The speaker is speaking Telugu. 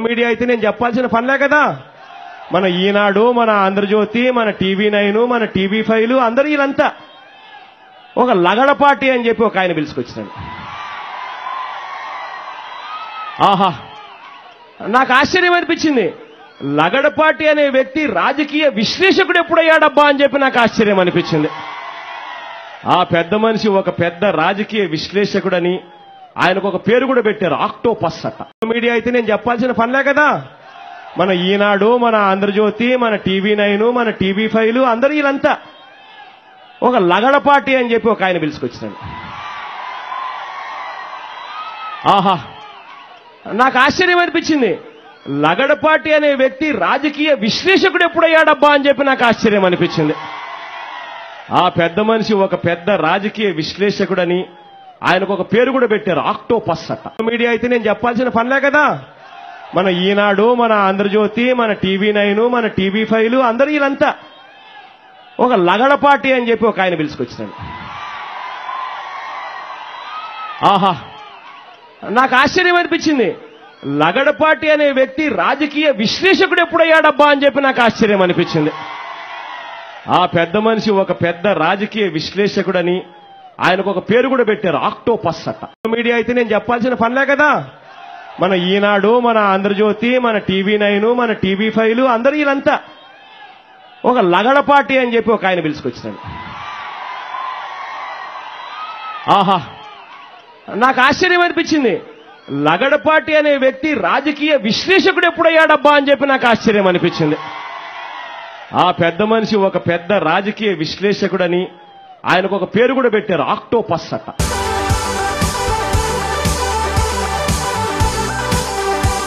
మీడియా అయితే నేను చెప్పాల్సిన పనిలే కదా మన ఈనాడు మన ఆంధ్రజ్యోతి మన టీవీ నైన్ మన టీవీ ఫైవ్ అందరూ వీళ్ళంతా ఒక లగడపాటి అని చెప్పి ఒక ఆయన పిలుచుకొచ్చినాడు ఆహా నాకు ఆశ్చర్యం అనిపించింది లగడపాటి అనే వ్యక్తి రాజకీయ విశ్లేషకుడు ఎప్పుడయ్యాడబ్బా అని చెప్పి నాకు ఆశ్చర్యం అనిపించింది ఆ పెద్ద మనిషి ఒక పెద్ద రాజకీయ విశ్లేషకుడని ఆయనకు ఒక పేరు కూడా పెట్టారు ఆక్టోపస్ అట్ట మీడియా అయితే నేను చెప్పాల్సిన పనిలే కదా మన ఈనాడు మన ఆంధ్రజ్యోతి మన టీవీ నైన్ మన టీవీ ఫైవ్ అందరూ వీళ్ళంతా ఒక లగడపాటి అని చెప్పి ఒక ఆయన పిలుచుకొచ్చినాడు ఆహా నాకు ఆశ్చర్యం అనిపించింది లగడపాటి అనే వ్యక్తి రాజకీయ విశ్లేషకుడు ఎప్పుడయ్యాడబ్బా అని చెప్పి నాకు ఆశ్చర్యం అనిపించింది ఆ పెద్ద మనిషి ఒక పెద్ద రాజకీయ విశ్లేషకుడని ఆయనకు ఒక పేరు కూడా పెట్టారు ఆక్టోపస్ అట్ట మీడియా అయితే నేను చెప్పాల్సిన పనిలే కదా మన ఈనాడు మన ఆంధ్రజ్యోతి మన టీవీ నైన్ మన టీవీ ఫైవ్ అందరూ వీళ్ళంతా ఒక లగడపాటి అని చెప్పి ఒక ఆయన పిలుచుకొచ్చినాడు ఆహా నాకు ఆశ్చర్యం అనిపించింది లగడపాటి అనే వ్యక్తి రాజకీయ విశ్లేషకుడు ఎప్పుడయ్యాడబ్బా అని చెప్పి నాకు ఆశ్చర్యం అనిపించింది ఆ పెద్ద మనిషి ఒక పెద్ద రాజకీయ విశ్లేషకుడని ఆయనకు ఒక పేరు కూడా పెట్టారు ఆక్టోపస్ అట్ట మీడియా అయితే నేను చెప్పాల్సిన పనిలే కదా మన ఈనాడు మన ఆంధ్రజ్యోతి మన టీవీ నైన్ మన టీవీ ఫైవ్ అందరూ వీళ్ళంతా ఒక లగడపాటి అని చెప్పి ఒక ఆయన పిలుచుకొచ్చినాడు ఆహా నాకు ఆశ్చర్యం అనిపించింది లగడపాటి అనే వ్యక్తి రాజకీయ విశ్లేషకుడు ఎప్పుడయ్యాడబ్బా అని చెప్పి నాకు ఆశ్చర్యం అనిపించింది ఆ పెద్ద మనిషి ఒక పెద్ద రాజకీయ విశ్లేషకుడని ఆయనకు ఒక పేరు కూడా పెట్టారు ఆక్టోపస్ అట్ట